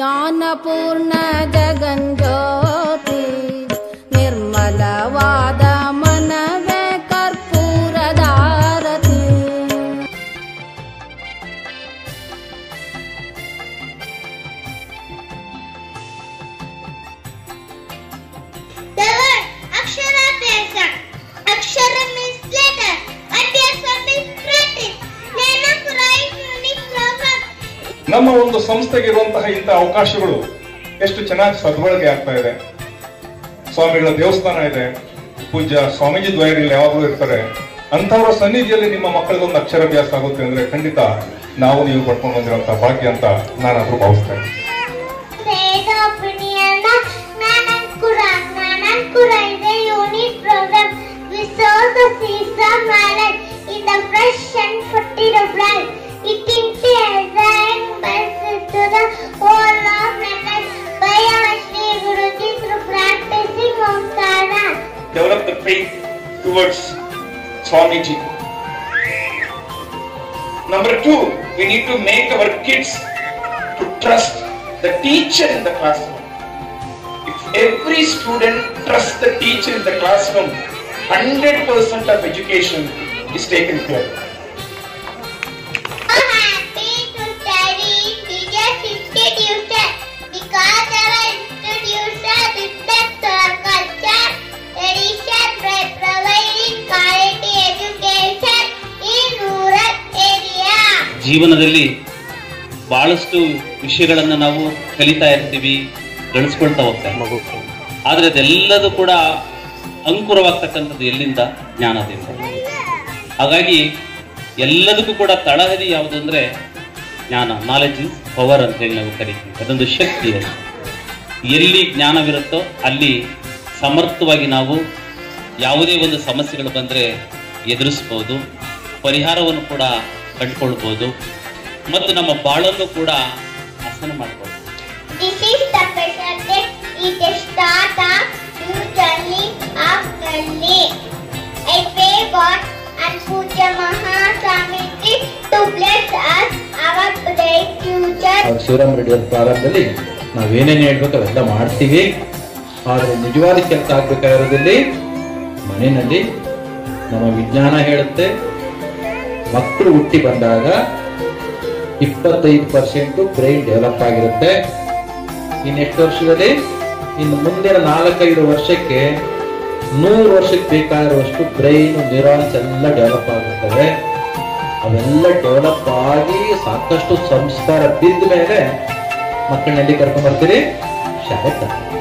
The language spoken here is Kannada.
ಜ್ಞಾನಪೂರ್ಣ ಜಗಂಜ್ಯೋತಿ ನಿರ್ಮಲವಾದ ಮನವೇ ಕರ್ಪೂರದಾರತಿ The word Akshara person. Akshara means letter. Adyasa means practice. Nana right unique program. ನಮ್ಮ ಒಂದು ಸಂಸ್ಥೆಗೆ ಇರುವಂತಹ ಇಂಥ ಅವಕಾಶಗಳು ಎಷ್ಟು ಚೆನ್ನಾಗಿ ಸದ್ಬಳಕೆ ಆಗ್ತಾ ಇದೆ ಸ್ವಾಮಿಗಳ ದೇವಸ್ಥಾನ ಇದೆ ಪೂಜ್ಯ ಸ್ವಾಮೀಜಿ ದ್ವಯರಲ್ಲಿ ಯಾವಾಗಲೂ ಇರ್ತಾರೆ ಅಂಥವರ ಸನ್ನಿಧಿಯಲ್ಲಿ ನಿಮ್ಮ ಮಕ್ಕಳಿಗೊಂದು ಅಕ್ಷರಾಭ್ಯಾಸ ಆಗುತ್ತೆ ಅಂದ್ರೆ ಖಂಡಿತ ನಾವು ನೀವು ಪಡ್ಕೊಂಡು ಬಂದಿರುವಂತಹ ಭಾಗ್ಯ ಅಂತ ನಾನಾದ್ರೂ ಭಾವಿಸ್ತೇನೆ Say the opinion of Nanankura. Nanankura is a unique program. We sow the seeds of knowledge in the fresh and fertile life. It entails and blessings to the whole of mankind by our Sri Guruji through practicing Omkara. develop the faith towards Swamiji. Number two, we need to make our kids to trust the teacher in the classroom. If every student trusts the teacher in the classroom, 100% of education is taken care of. happy to study in teachers institution because our institution reflects our culture, tradition by providing quality education in rural area. ಜೀವನದಲ್ಲಿ ಬಹಳಷ್ಟು ವಿಷಯಗಳನ್ನು ನಾವು ಕಲಿತಾ ಇರ್ತೀವಿ ಗಳಿಸ್ಕೊಳ್ತಾ ಹೋಗ್ತಾ ಆದರೆ ಅದೆಲ್ಲದೂ ಕೂಡ ಅಂಕುರವಾಗ್ತಕ್ಕಂಥದ್ದು ಎಲ್ಲಿಂದ ಜ್ಞಾನದಿಂದ ಹಾಗಾಗಿ ಎಲ್ಲದಕ್ಕೂ ಕೂಡ ತಳಹದಿ ಯಾವುದು ಅಂದ್ರೆ ಜ್ಞಾನ ನಾಲೆಜ್ ಇಸ್ ಪವರ್ ಅಂತ ಹೇಳಿ ನಾವು ಕರಿತೀವಿ ಅದೊಂದು ಶಕ್ತಿ ಅದು ಎಲ್ಲಿ ಜ್ಞಾನವಿರುತ್ತೋ ಅಲ್ಲಿ ಸಮರ್ಥವಾಗಿ ನಾವು ಯಾವುದೇ ಒಂದು ಸಮಸ್ಯೆಗಳು ಬಂದರೆ ಎದುರಿಸ್ಬೋದು ಪರಿಹಾರವನ್ನು ಕೂಡ ಕಂಡುಕೊಳ್ಬೋದು ಮತ್ತು ನಮ್ಮ ಬಾಳನ್ನು ಕೂಡ ಹಸನ ಮಾಡ್ಬೋದು This is the pressure that is the start of new journey of learning. I pray God and Puja Mahaswamiji to bless us our bright future. ಅವ್ರ ಶಿವರಾಮ್ ರೆಡ್ಡಿ ಅವ್ರ ಪ್ರಾರಂಭದಲ್ಲಿ ನಾವೇನೇನು ಹೇಳ್ಬೇಕು ಅವೆಲ್ಲ ಮಾಡ್ತೀವಿ ಆದರೆ ನಿಜವಾದ ಕೆಲಸ ಆಗ್ಬೇಕಾಗಿರೋದಲ್ಲಿ ಮನೆಯಲ್ಲಿ ನಮ್ಮ ವಿಜ್ಞಾನ ಹೇಳುತ್ತೆ ಮಕ್ಕಳು ಹುಟ್ಟಿ ಬಂದಾಗ ಇಪ್ಪತ್ತೈದು ಪರ್ಸೆಂಟು ಬ್ರೈನ್ ಡೆವಲಪ್ ಆಗಿರುತ್ತೆ ಇನ್ನೆಷ್ಟು ವರ್ಷದಲ್ಲಿ ಇನ್ನು ಮುಂದಿನ ನಾಲ್ಕೈದು ವರ್ಷಕ್ಕೆ ನೂರು ವರ್ಷಕ್ಕೆ ಬೇಕಾಗಿರುವಷ್ಟು ಬ್ರೈನ್ ನ್ಯೂರಾನ್ಸ್ ಎಲ್ಲ ಡೆವಲಪ್ ಆಗಿರ್ತವೆ ಅವೆಲ್ಲ ಡೆವಲಪ್ ಆಗಿ ಸಾಕಷ್ಟು ಸಂಸ್ಕಾರ ಬಿದ್ದ ಮೇಲೆ ಮಕ್ಕಳನ್ನೆಲ್ಲಿ ಕರ್ಕೊಂಡ್ ಬರ್ತೀರಿ ಶಾಲೆ ತರ್ತೀರಿ